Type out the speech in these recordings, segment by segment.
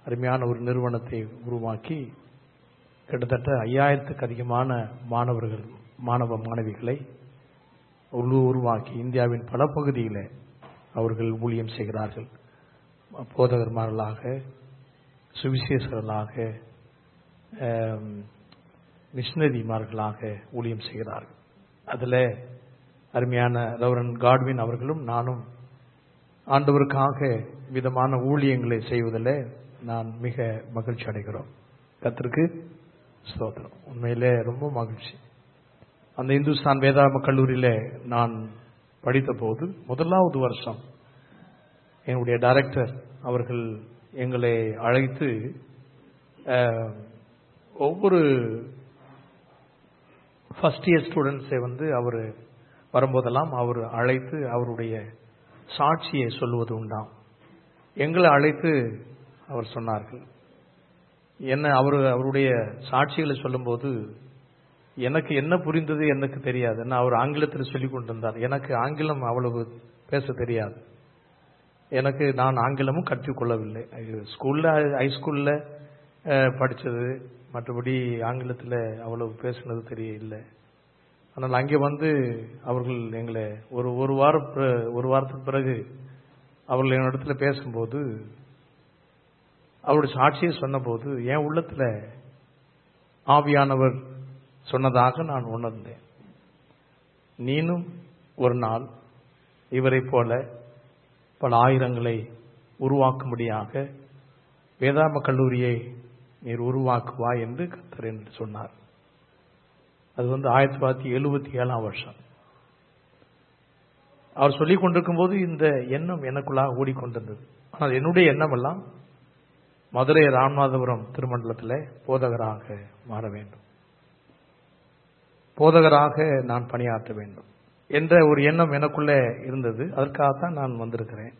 அருமையான ஒரு நிறுவனத்தை உருவாக்கி கிட்டத்தட்ட ஐயாயிரத்துக்கு அதிகமான மாணவர்கள் மாணவ மாணவிகளை உரு உருவாக்கி இந்தியாவின் பல பகுதியில் அவர்கள் ஊழியம் செய்கிறார்கள் போதகர்மார்களாக சுவிசேஷர்களாக மிஷினரிமார்களாக ஊழியம் செய்கிறார்கள் அதில் அருமையான ரவரன் காட்வின் அவர்களும் நானும் ஆண்டவருக்காக விதமான ஊழியங்களை செய்வதில் நான் மிக மகிழ்ச்சி அடைகிறோம் கத்திற்கு ஸ்தோத்திரம் உண்மையிலே ரொம்ப மகிழ்ச்சி அந்த இந்துஸ்தான் வேதாம கல்லூரியில் நான் படித்த போது முதலாவது வருஷம் என்னுடைய டைரக்டர் அவர்கள் எங்களை அழைத்து ஒவ்வொரு ஃபர்ஸ்ட் இயர் ஸ்டூடெண்ட்ஸை வந்து அவர் வரும்போதெல்லாம் அவர் அழைத்து அவருடைய சாட்சியை சொல்லுவது உண்டாம் எங்களை அழைத்து அவர் சொன்னார்கள் என்ன அவர் அவருடைய சாட்சிகளை சொல்லும்போது எனக்கு என்ன புரிந்தது எனக்கு தெரியாது நான் அவர் ஆங்கிலத்தில் சொல்லிக் கொண்டிருந்தார் எனக்கு ஆங்கிலம் அவ்வளவு பேச தெரியாது எனக்கு நான் ஆங்கிலமும் கற்றுக்கொள்ளவில்லை ஸ்கூல்ல ஹைஸ்கூல்ல படித்தது மற்றபடி ஆங்கிலத்தில் அவ்வளவு பேசுனது தெரியல ஆனால் அங்கே வந்து அவர்கள் எங்களை ஒரு ஒரு வாரம் ஒரு வாரத்துக்கு பிறகு அவர்கள் என்னிடத்துல பேசும்போது அவருடைய சாட்சியை சொன்னபோது என் உள்ளத்தில் ஆவியானவர் சொன்னதாக நான் உணர்ந்தேன் நீனும் ஒரு நாள் இவரை போல பல ஆயிரங்களை உருவாக்கும்படியாக வேதாம கல்லூரியை நீர் உருவாக்குவா என்று கத்தர் என்று சொன்னார் அது வந்து ஆயிரத்தி தொள்ளாயிரத்தி எழுபத்தி ஏழாம் வருஷம் அவர் சொல்லிக் கொண்டிருக்கும் போது இந்த எண்ணம் எனக்குள்ளாக ஓடிக்கொண்டிருந்தது ஆனால் என்னுடைய எண்ணம் எல்லாம் மதுரை ராமநாதபுரம் திருமண்டலத்தில் போதகராக மாற வேண்டும் போதகராக நான் பணியாற்ற வேண்டும் என்ற ஒரு எண்ணம் எனக்குள்ளே இருந்தது அதற்காகத்தான் நான் வந்திருக்கிறேன்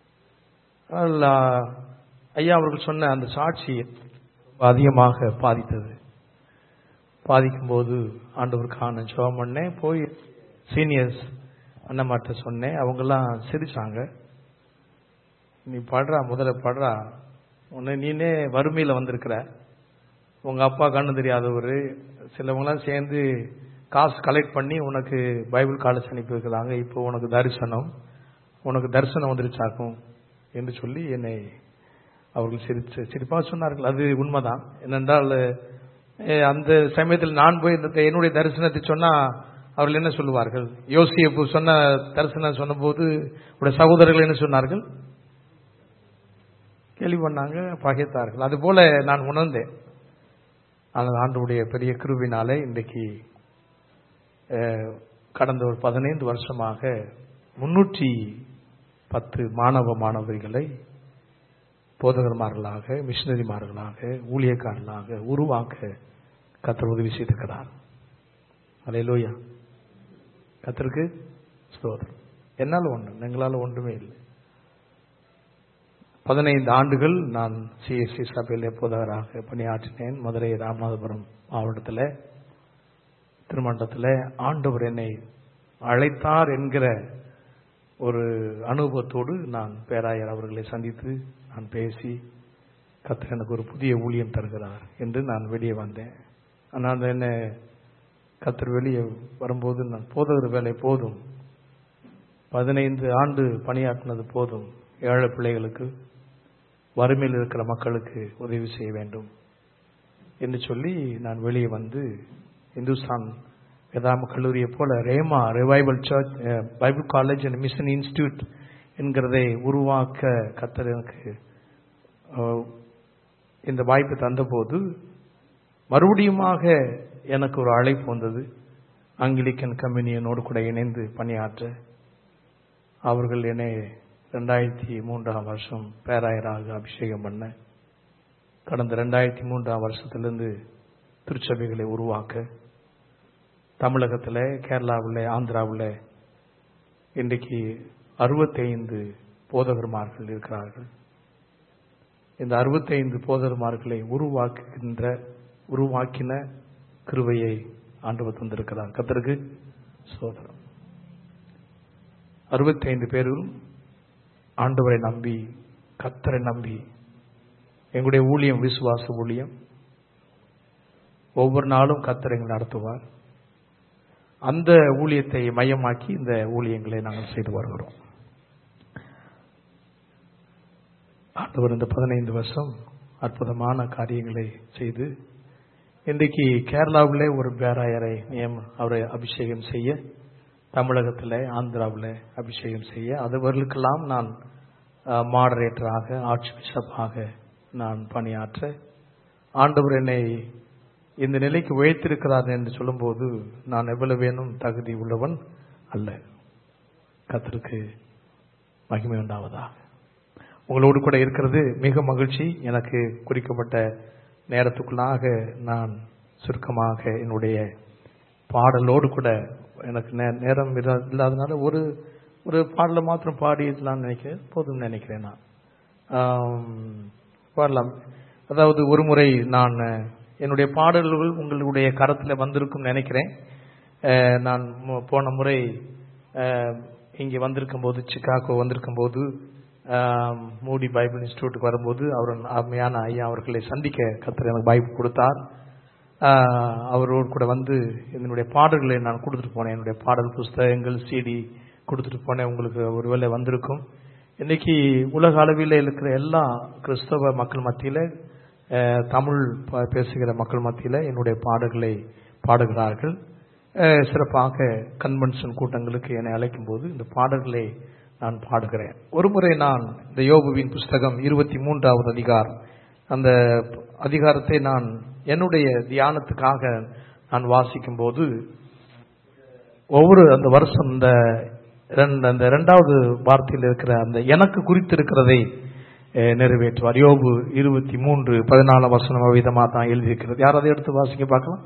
ஐயா அவர்கள் சொன்ன அந்த சாட்சி அதிகமாக பாதித்தது பாதிக்கும் போது ஆண்டவருக்கான ஜெபம் பண்ணேன் போய் சீனியர்ஸ் அண்ணமாட்ட சொன்னேன் அவங்கெல்லாம் சிரிச்சாங்க நீ படுறா முதல்ல படுறா உன்னை நீனே வறுமையில் வந்திருக்கிற உங்க அப்பா கண்ணு தெரியாதவர் சிலவங்களாம் சேர்ந்து காசு கலெக்ட் பண்ணி உனக்கு பைபிள் காலேஜ் அனுப்பி வைக்கிறாங்க இப்போ உனக்கு தரிசனம் உனக்கு தரிசனம் வந்துருச்சாக்கும் என்று சொல்லி என்னை அவர்கள் சிரிச்சு சிரிப்பாக சொன்னார்கள் அது உண்மைதான் என்னென்றால் அந்த சமயத்தில் நான் போய் இந்த என்னுடைய தரிசனத்தை சொன்னா அவர்கள் என்ன சொல்லுவார்கள் யோசியப்பு சொன்ன தரிசனம் சொன்னபோது உடைய சகோதரர்கள் என்ன சொன்னார்கள் கேள்வி பண்ணாங்க பகைத்தார்கள் அது போல நான் உணர்ந்தேன் ஆனால் ஆண்டுடைய பெரிய கிருவினாலே இன்றைக்கு கடந்த ஒரு பதினைந்து வருஷமாக முன்னூற்றி பத்து மாணவ மாணவர்களை போதகர்மார்களாக மிஷினரிமார்களாக ஊழியக்காரர்களாக உருவாக்க கத்தர் உதவி செய்திருக்கிறார் அலையிலோயா கத்தருக்கு ஸ்தோதரம் என்னால் ஒன்று எங்களால் ஒன்றுமே இல்லை பதினைந்து ஆண்டுகள் நான் சிஎஸ்சி சபையில் போதகராக பணியாற்றினேன் மதுரை ராமநாதபுரம் மாவட்டத்தில் திருமண்டலத்தில் ஆண்டவர் என்னை அழைத்தார் என்கிற ஒரு அனுபவத்தோடு நான் பேராயர் அவர்களை சந்தித்து நான் பேசி கத்தர் எனக்கு ஒரு புதிய ஊழியம் தருகிறார் என்று நான் வெளியே வந்தேன் ஆனால் என்ன கத்தர் வெளியே வரும்போது நான் போதகர் வேலை போதும் பதினைந்து ஆண்டு பணியாற்றினது போதும் ஏழை பிள்ளைகளுக்கு வறுமையில் இருக்கிற மக்களுக்கு உதவி செய்ய வேண்டும் என்று சொல்லி நான் வெளியே வந்து இந்துஸ்தான் வேதாம கல்லூரியை போல Rhema revival church Bible college and mission institute என்கிறதை உருவாக்க கத்தர் எனக்கு இந்த வாய்ப்பு தந்தபோது மறுபடியுமாக எனக்கு ஒரு அழைப்பு வந்தது ஆங்கிலிக்கன் கம்பெனியனோடு கூட இணைந்து பணியாற்ற அவர்கள் என்னை ரெண்டாயிரத்தி மூன்றாம் வருஷம் பேராயராக அபிஷேகம் பண்ண கடந்த ரெண்டாயிரத்தி மூன்றாம் வருஷத்திலிருந்து திருச்சபைகளை உருவாக்க தமிழகத்தில் கேரளாவில் ஆந்திராவில் இன்றைக்கு அறுபத்தைந்து போதகர்மார்கள் இருக்கிறார்கள் இந்த அறுபத்தைந்து போதகர்மார்களை உருவாக்குகின்ற உருவாக்கின கிருவையை ஆண்டவர் தந்திருக்கிறார் கத்தருக்கு சோதரம் அறுபத்தைந்து பேரும் ஆண்டவரை நம்பி கத்தரை நம்பி எங்களுடைய ஊழியம் விசுவாச ஊழியம் ஒவ்வொரு நாளும் கத்தர் எங்களை நடத்துவார் அந்த ஊழியத்தை மையமாக்கி இந்த ஊழியங்களை நாங்கள் செய்து வருகிறோம் ஆண்டவர் இந்த பதினைந்து வருஷம் அற்புதமான காரியங்களை செய்து இன்றைக்கு கேரளாவிலே ஒரு பேராயரை நியம் அவரை அபிஷேகம் செய்ய தமிழகத்தில் ஆந்திராவில் அபிஷேகம் செய்ய அதுவர்களுக்கெல்லாம் நான் மாடரேட்டராக ஆர்ச் பிஷப்பாக நான் பணியாற்ற ஆண்டவர் என்னை இந்த நிலைக்கு உழைத்திருக்கிறார் என்று சொல்லும்போது நான் எவ்வளவு வேணும் தகுதி உள்ளவன் அல்ல கத்திற்கு மகிமை உண்டாவதாக உங்களோடு கூட இருக்கிறது மிக மகிழ்ச்சி எனக்கு குறிக்கப்பட்ட நேரத்துக்குள்ளாக நான் சுருக்கமாக என்னுடைய பாடலோடு கூட எனக்கு நேரம் இல்லாதனால ஒரு ஒரு பாடலை மாத்திரம் பாடிடலாம்னு நினைக்கிறேன் போதும் நினைக்கிறேன் நான் பாடலாம் அதாவது ஒரு முறை நான் என்னுடைய பாடல்கள் உங்களுடைய கரத்தில் வந்திருக்கும் நினைக்கிறேன் நான் போன முறை இங்கே வந்திருக்கும் போது சிக்காகோ வந்திருக்கும் போது மூடி பைபிள் இன்ஸ்டியூட்டுக்கு வரும்போது அவர் அருமையான ஐயா அவர்களை சந்திக்க கத்தர் எனக்கு பைபிள் கொடுத்தார் அவரோடு கூட வந்து என்னுடைய பாடல்களை நான் கொடுத்துட்டு போனேன் என்னுடைய பாடல் புஸ்தகங்கள் சிடி கொடுத்துட்டு போனேன் உங்களுக்கு ஒருவேளை வந்திருக்கும் இன்னைக்கு உலக அளவில் இருக்கிற எல்லா கிறிஸ்தவ மக்கள் மத்தியில் தமிழ் பேசுகிற மக்கள் மத்தியில் என்னுடைய பாடல்களை பாடுகிறார்கள் சிறப்பாக கன்வென்ஷன் கூட்டங்களுக்கு என்னை அழைக்கும் போது இந்த பாடல்களை நான் பாடுகிறேன் ஒரு முறை நான் இந்த யோபுவின் புஸ்தகம் இருபத்தி மூன்றாவது அதிகாரம் அந்த அதிகாரத்தை நான் என்னுடைய தியானத்துக்காக நான் வாசிக்கும் போது ஒவ்வொரு அந்த வருஷம் இந்த அந்த இரண்டாவது வார்த்தையில் இருக்கிற அந்த எனக்கு குறித்திருக்கிறதை நிறைவேற்றுவார் யோபு இருபத்தி மூன்று பதினாலாம் வசனம் விதமா தான் எழுதியிருக்கிறது யார் அதை எடுத்து வாசிக்க பார்க்கலாம்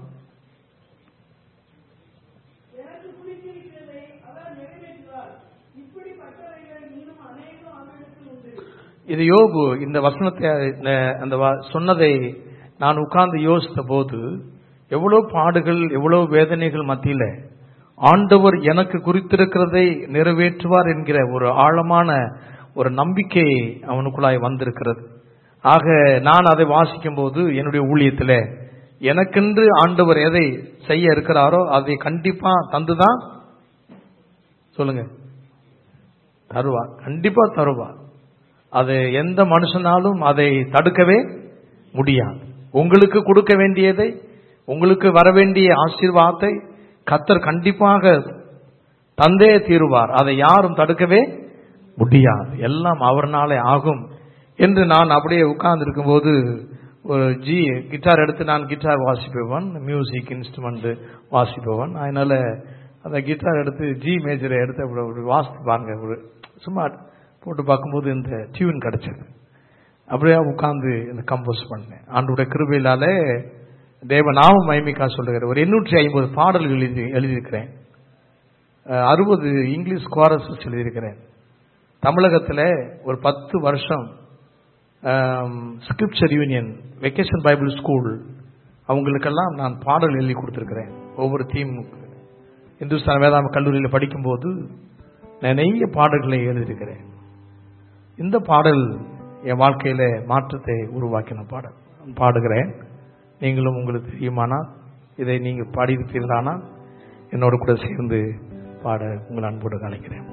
இது யோபு இந்த வசனத்தை அந்த சொன்னதை நான் உட்கார்ந்து யோசித்த போது எவ்வளவு பாடுகள் எவ்வளவு வேதனைகள் மத்தியில ஆண்டவர் எனக்கு குறித்திருக்கிறதை நிறைவேற்றுவார் என்கிற ஒரு ஆழமான ஒரு நம்பிக்கை அவனுக்குள்ளாய் வந்திருக்கிறது ஆக நான் அதை வாசிக்கும் போது என்னுடைய ஊழியத்தில் எனக்கென்று ஆண்டவர் எதை செய்ய இருக்கிறாரோ அதை கண்டிப்பா தந்துதான் சொல்லுங்க தருவா கண்டிப்பா தருவா அது எந்த மனுஷனாலும் அதை தடுக்கவே முடியாது உங்களுக்கு கொடுக்க வேண்டியதை உங்களுக்கு வர வேண்டிய ஆசீர்வாதத்தை கத்தர் கண்டிப்பாக தந்தே தீருவார் அதை யாரும் தடுக்கவே முடியாது எல்லாம் அவர்னாலே ஆகும் என்று நான் அப்படியே உட்கார்ந்து இருக்கும்போது ஒரு ஜி கிட்டார் எடுத்து நான் கிட்டார் வாசிப்பவன் மியூசிக் இன்ஸ்ட்ருமெண்ட் வாசிப்பவன் அதனால அந்த கிட்டார் எடுத்து ஜி மேஜரை எடுத்து அப்படி வாசித்து பாருங்க ஒரு சும்மா போட்டு பார்க்கும்போது இந்த டியூன் கிடைச்சது அப்படியே உட்கார்ந்து இந்த கம்போஸ் பண்ணேன் ஆண்டோட கிருபையிலாலே தேவ நாம மைமிக்கா சொல்லுகிற ஒரு எண்ணூற்றி ஐம்பது பாடல்கள் எழுதி எழுதியிருக்கிறேன் அறுபது இங்கிலீஷ் குவாரஸஸ் எழுதியிருக்கிறேன் தமிழகத்தில் ஒரு பத்து வருஷம் scripture union vacation Bible school அவங்களுக்கெல்லாம் நான் பாடல் எழுதி கொடுத்துருக்கிறேன் ஒவ்வொரு டீமுக்கு இந்துஸ்தான் வேதாம கல்லூரியில் படிக்கும்போது நிறைய பாடல்களை எழுதியிருக்கிறேன் இந்த பாடல் என் வாழ்க்கையில மாற்றத்தை உருவாக்கின பாடல் பாடுகிறேன் நீங்களும் உங்களுக்கு தெரியுமானால் இதை நீங்க பாடியிருப்பீர்களானால் என்னோட கூட சேர்ந்து பாட உங்கள் அன்போடு அழைக்கிறேன்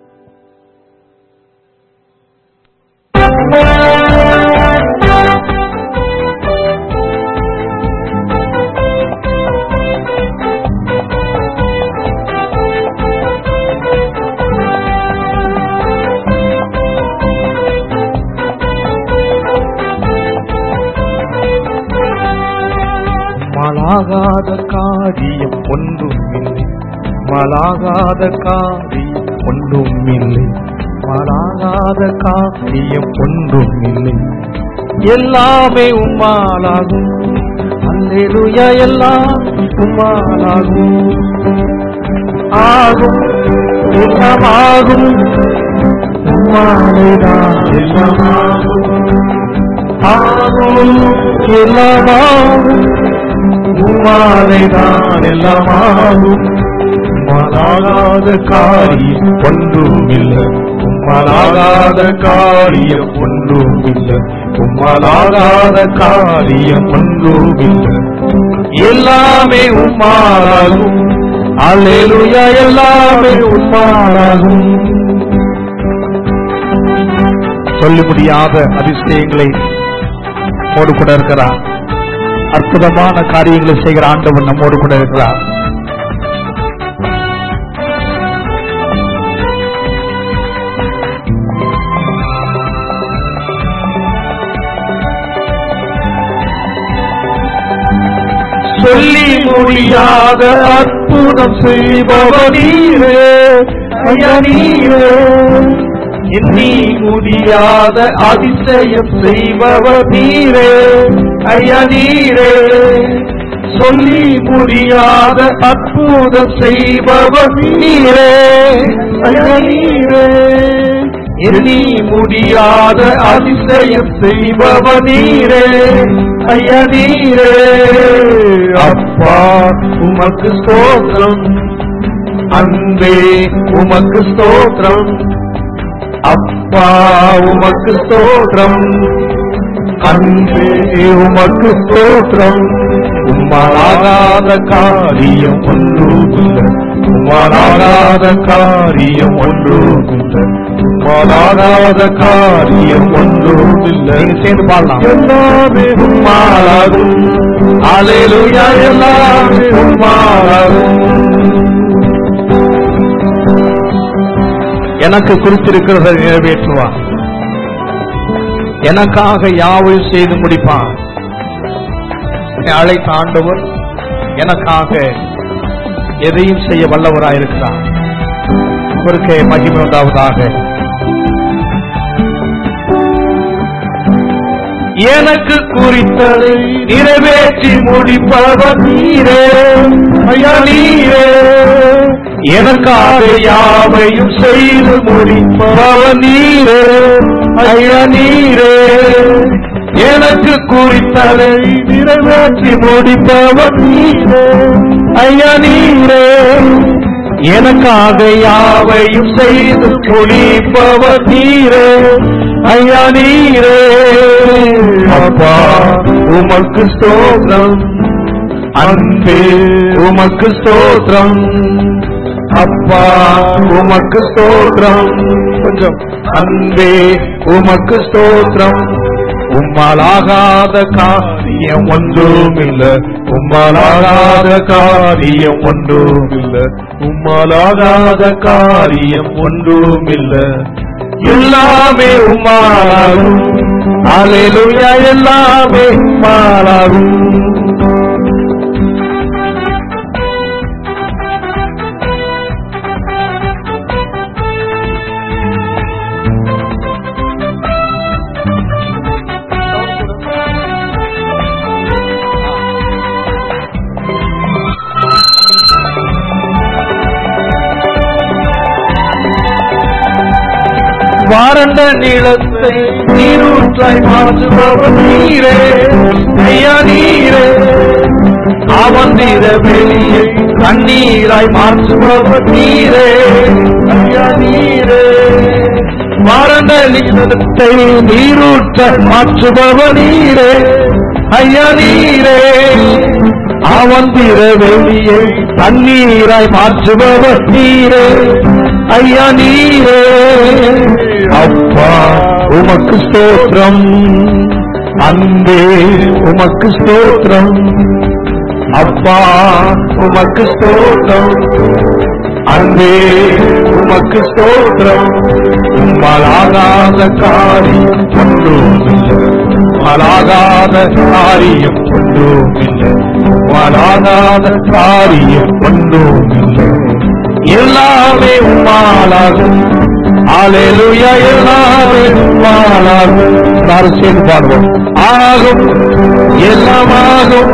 மலாகாத காரியம் ஒன்றும் இல்லை மலாகாத காரியம் ஒன்றும் இல்லை மலாகாத காரியம் ஒன்றும் இல்லை எல்லாமே உம்மாலாகும் அல்லேலுயா எல்லாம் உம்மாலாகும் ஆகும் எல்லாமாகும் உம்மாலேதான் எல்லாமாகும் ஆகும் எல்லாமாகும் உம்மாலேதான் எல்லாமாகும் உம்மாலாகாத காரியம் ஒன்றும் இல்லை உம்மாலாகாத காரியம் ஒன்றும் இல்லை உம்மாலாகாத காரியம் ஒன்றுமில்லை எல்லாமே உம்மாலாகும் அல்லேலூயா எல்லாமே உம்மாலாகும் சொல்ல முடியாத அதிசயங்களை நம்மோடு கூட இருக்கிறார் அற்புதமான காரியங்களை செய்கிற ஆண்டவர் நம்மோடு கூட இருக்கிறார் சொல்லி முடியாத அற்புதம் செய்பவர் நீரே ஐயா நீரே எண்ணி முடியாத அதிசயம் செய்பவர் நீரே ஐயா நீரே சொல்லி முடியாத அற்புதம் செய்பவர் நீரே ஐயா நீரே எண்ணி முடியாத அதிசயம் செய்பவர் நீரே ஐயா நீரே அப்பா உமக்கு ஸ்தோத்திரம் அன்பே உமக்கு ஸ்தோத்திரம் அப்பா உமக்கு ஸ்தோத்திரம் அன்பே உமக்கு ஸ்தோத்திரம் உம்மாலாகாத காரியம் ஒன்றுமில்லை உம்மாலாகாத காரியம் ஒன்றுமில்லை உம்மாலாகாத காரியம் ஒன்றுமில்லை நீங்க சேர்ந்து பாடலாம் எல்லாமே உம்மாலாகும் அலேலுயா எல்லாமே உம்மாலாகும் எனக்கு குறித்திருக்கிறதை நிறைவேற்றுவார் எனக்காக யாவையும் செய்து முடிப்பான் என்னை அழைத்த ஆண்டவர் எனக்காக எதையும் செய்ய வல்லவராயிருக்கிறார் அவருக்கு மகிமை உண்டாவதாக எனக்கு குறித்ததை நிறைவேற்றி முடிப்பவர் நீரே ஐயா நீரே எனக்காக யாவையும் செய்து முடிப்பவர் நீரே ஐயா நீரே எனக்கு குறித்ததை நிறைவேற்றி முடிப்பவர் நீரே ஐயா நீரே எனக்காக யாவையும் செய்து முடிப்பவர் நீரே ஐயா நீரே அப்பா உமக்கு ஸ்தோத்திரம் அன்பே உமக்கு ஸ்தோத்திரம் அப்பா உமக்கு ஸ்தோத்திரம் கொஞ்சம் அன்பே உமக்கு ஸ்தோத்திரம் உம்மாலாகாத காரியம் ஒன்றுமில்ல உம்மாலாகாத காரியம் ஒன்றுமில்ல உம்மாலாகாத காரியம் ஒன்றுமில்ல எல்லாமே உம்மாலாகும் அலையிலுயா எல்லாமே உம்மாலாகும் வறண்ட நிலத்தை நீரூற்றாய் மாற்றுபவர் நீரே ஐயா நீரே அவந்திர வெளியை கண்ணீராய் மாற்றுபவர் நீரே ஐயா நீரே வறண்ட நிலத்தை நீரூற்றாய் மாற்றுபவர் நீரே ஐயா நீரே அவந்திர வெளியை தண்ணீராய் மாற்றுபவர் நீரே ஐயா நீரே அப்பா உமக்கு ஸ்தோத்திரம் அன்பே உமக்கு ஸ்தோத்திரம் அப்பா உமக்கு ஸ்தோத்திரம் அன்பே உமக்கு ஸ்தோத்திரம் உம்மலாகாத காரியம் ஒன்றுமில்லை உம்மலாகாத காரியம் ஒன்றுமில்லை உம்மலாகாத காரியம் ஒன்றுமில்லை எல்லாமே உம்மாலாகும் ஆலேலுயா எல்லாமே உம்மாலாகும் எல்லாரும் சேர்ந்து பாடுவோம் ஆகும் எல்லாமாகும்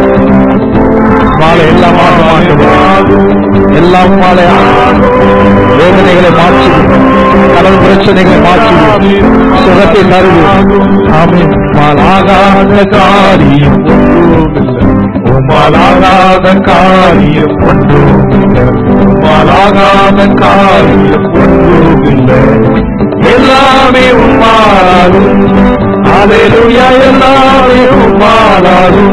மாலை எல்லாம் ஆகும் எல்லாம் மாலை ஆகும் வேதனைகளை மாற்றி கடல் பிரச்சனைகளை மாற்றி சுகத்தை தருவு ஆமீன் மாலாகாத காரியம் ஒன்றுமில்லை உமாலாகாத காரியம் ஒன்றுமில்லை உமாலாகாத காரியம் ஒன்றுமில்லை எல்லாமே உம்மாலாகும் ஹalleluya எல்லாமே உம்மாலாகும்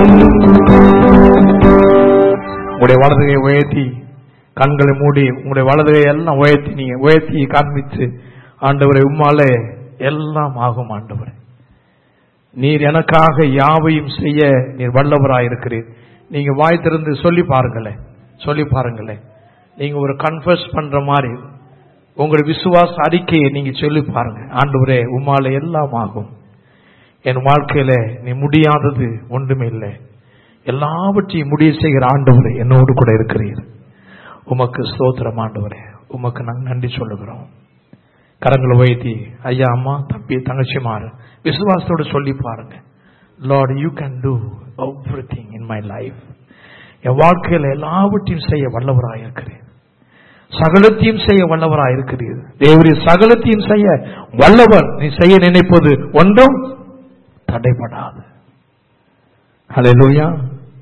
உங்களுடைய வலதுகை உயர்த்தி கண்களை மூடி உங்களுடைய வலதுகை எல்லாம் உயர்த்தி நீங்க உயர்த்தி காண்பித்து ஆண்டவரை உம்மாலே எல்லாம் ஆகும் ஆண்டவரே நீர் எனக்காக யாவையும் செய்ய நீர் வல்லவராயிருக்கிறீர் நீங்க வாய் திறந்து சொல்லி பாருங்களேன் சொல்லி பாருங்களேன் நீங்க ஒரு கன்ஃபர்ஸ் பண்ற மாதிரி உங்களுடைய விசுவாச அறிக்கையை நீங்க சொல்லி பாருங்க ஆண்டவரே உம்மாலே எல்லாம் ஆகும் என் வாழ்க்கையில நீ முடியாதது ஒன்றுமே இல்லை எல்லாவற்றையும் முடிய செய்கிற ஆண்டவரே என்னோடு கூட இருக்கிறீர் உமக்கு ஸ்தோத்திரம் ஆண்டவரே உமக்கு நாங்கள் நன்றி சொல்லுகிறோம் கரங்களை உயர்த்தி ஐயா அம்மா தம்பி தங்கச்சிமார் விசுவாசத்தோடு சொல்லி பாருங்க Lord you can do everything in my life என் வாழ்க்கையில் எல்லாவற்றையும் செய்ய வல்லவராக இருக்கிறேன் சகலத்தையும் செய்ய வல்லவராக இருக்கிறீர் தேவரி சகலத்தையும் செய்ய வல்லவர் நீ செய்ய நினைப்பது ஒன்றும் தடைபடாது ஹalleluya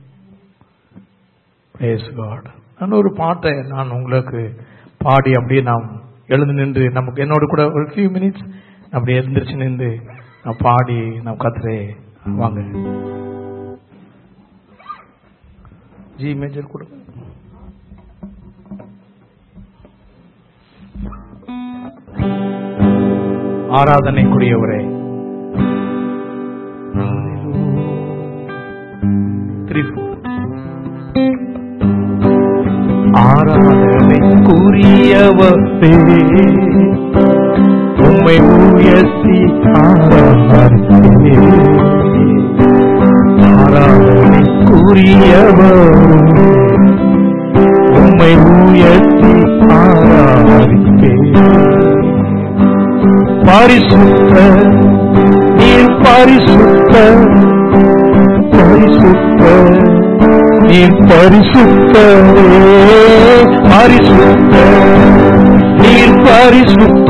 praise god நான் ஒரு பாட்டை நான் உங்களுக்கு பாடி அப்படியே நாம் எழுந்து நின்று நமக்கு என்னோட கூட ஒரு ஃபியூ மினிட்ஸ் அப்படியே எழுந்திருச்சு நின்று நான் பாடி நாம் கத்துறே வாங்க ஜி மேஜர் கூட ஆராதனைக்குரியவரே த்ரீ ஃபோர் ஆராதனைக்குரியவரே உம்மை உயர்த்தி ஆராதனை ஆராதனைக்குரியவர் உம்மை உயர்த்தி ஆராதிப்பே பரிசுத்த நீர் பரிசுத்த பரிசுத்த நீர் பரிசுத்தரே பரிசுத்த நீர் பரிசுத்த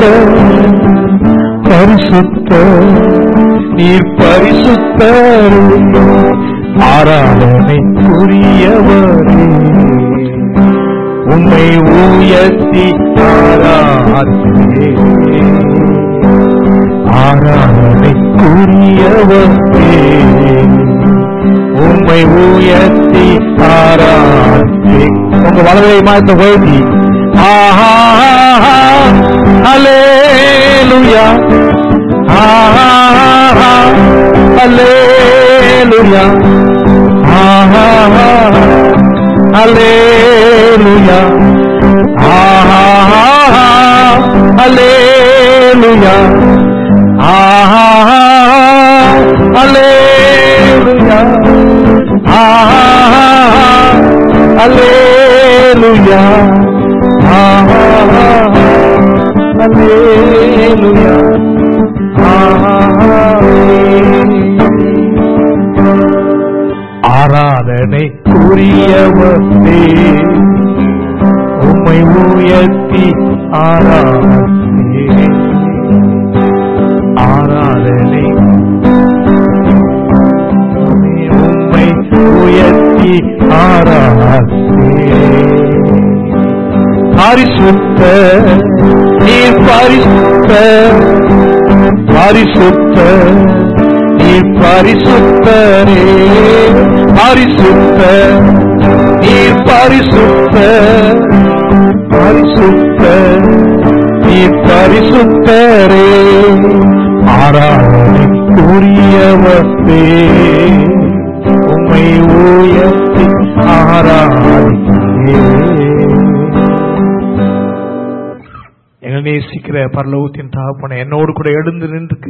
பரிசுத்த நீர் பரிசுத்தரே ஆராதனை புரியவரே உம்மை உயர்த்தி ஆராதே ஆராதனை புரியவரே உம்மை உயர்த்தி ஆராதே உங்க வலதை மாத்த உயர்த்தி ஆஹா அலேலுயா ஆஹா அலேலுயா ஆஹா அலேலுயா ஆஹா அலேலுயா ஆஹா அலேலுயா ஆஹா அலேலுயா ஆஹா அலேலுயா ஆராதனை புரியவத்தே உம்மை உயர்த்தி ஆராதே ஆராதனை உம்மை உயர்த்தி ஆராதே பரிசுத்த நீர் பரிசுத்த பரிசுத்த நீர் பரிசுத்தரே பரிசுத்த நீர் பரிசுத்த பரிசுத்த நீர் பரிசுத்தரே ஆராதனை புரியவத்தே உம்மை உயர்த்தி ஆராதிக்கிறே எங்கள் நேசிக்கிற பரலோகத்தின் தகப்பனை என்னோடு கூட எழுந்து நின்று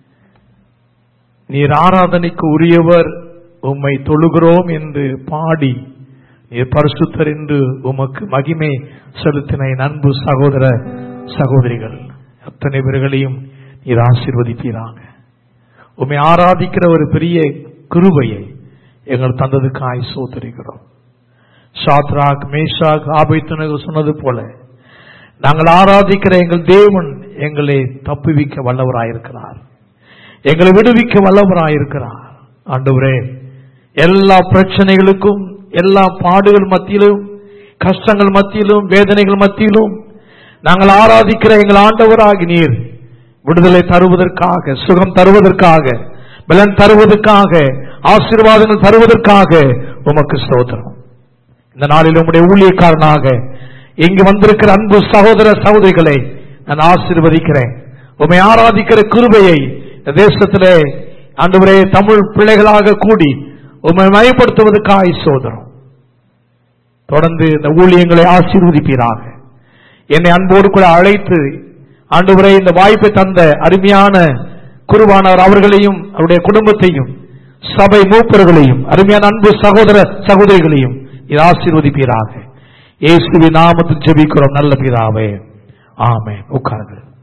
நீர் ஆராதனைக்கு உரியவர் உம்மை தொழுகிறோம் என்று பாடி நீர் பரிசுத்தர் என்று உமக்கு மகிமை செலுத்தின என் அன்பு சகோதர சகோதரிகள் அத்தனை பேர்களையும் நீர் ஆசீர்வதிப்பீராங்க உம்மை ஆராதிக்கிற ஒரு பெரிய கிருபையை எங்கள் தந்ததுக்காய் சோதரிக்கிறோம் சாத்ராக் மேஷாக் ஆபைத்துனகு சொன்னது போல நாங்கள் ஆராதிக்கிற எங்கள் தேவன் எங்களை தப்புவிக்க வல்லவராயிருக்கிறார் எங்களை விடுவிக்க வல்லவராயிருக்கிறார் ஆண்டவரே எல்லா பிரச்சனைகளுக்கும் எல்லா பாடுகள் மத்தியிலும் கஷ்டங்கள் மத்தியிலும் வேதனைகள் மத்தியிலும் நாங்கள் ஆராதிக்கிற எங்கள் ஆண்டவராகி நீர் விடுதலை தருவதற்காக சுகம் தருவதற்காக பலன் தருவதற்காக ஆசீர்வாதங்கள் தருவதற்காக உமக்கு ஸ்தோத்திரம் இந்த நாளில் உம்முடைய ஊழியக்காரனாக இங்கு வந்திருக்கிற அன்பு சகோதர சகோதரிகளை நான் ஆசீர்வதிக்கிறேன் உம்மை ஆராதிக்கிற கிருபையை இந்த தேசத்திலே ஆண்டவரே தமிழ் பிள்ளைகளாக கூடி உம்மை மயப்படுத்துவதற்காக சோதரம் தொடர்ந்து இந்த ஊழியங்களை ஆசீர்வதிப்பீராக என்னை அன்போடு கூட அழைத்து ஆண்டவரே இந்த வாய்ப்பை தந்த அருமையான குருவானவர் அவர்களையும் அவருடைய குடும்பத்தையும் சபை மூப்பர்களையும் அருமையான அன்பு சகோதர சகோதரிகளையும் இது ஆசீர்வதிப்பீராக இயேசுவின் நாமத்தில் ஜெபிக்கிறோம் நல்ல பிதாவே ஆமென் உட்காருங்கள்